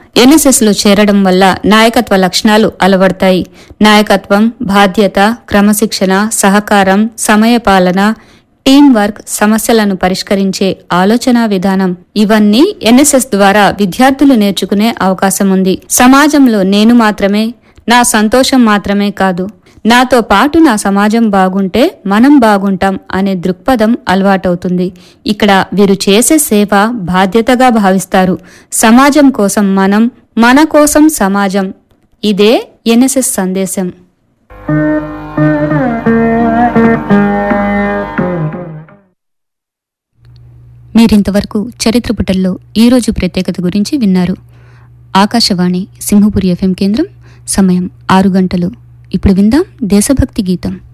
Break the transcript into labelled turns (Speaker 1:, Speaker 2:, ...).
Speaker 1: NSS లో చేరడం వల్ల నాయకత్వ లక్షణాలు అలవడతాయి నాయకత్వం బాధ్యత క్రమశిక్షణ సహకారం సమయపాలన టీం వర్క్ సమస్యలను పరిష్కరించే ఆలోచనా విధానం ఇవన్నీ ఎన్ఎస్ఎస్ ద్వారా విద్యార్థులు నేర్చుకునే అవకాశం ఉంది సమాజంలో నేను మాత్రమే నా సంతోషం మాత్రమే కాదు నాతో పాటు నా సమాజం బాగుంటే మనం బాగుంటాం అనే దృక్పథం అలవాటవుతుంది ఇక్కడ వీరు చేసే సేవ బాధ్యతగా భావిస్తారు సమాజం కోసం మనం మన కోసం సమాజం ఇదే ఎన్ఎస్ఎస్ సందేశం మీరింతవరకు చరిత్ర పుటల్లో ఈరోజు ప్రత్యేకత గురించి విన్నారు ఆకాశవాణి సింహపురి ఎఫ్ఎం కేంద్రం సమయం ఆరు గంటలు ఇప్పుడు విందాం దేశభక్తి గీతం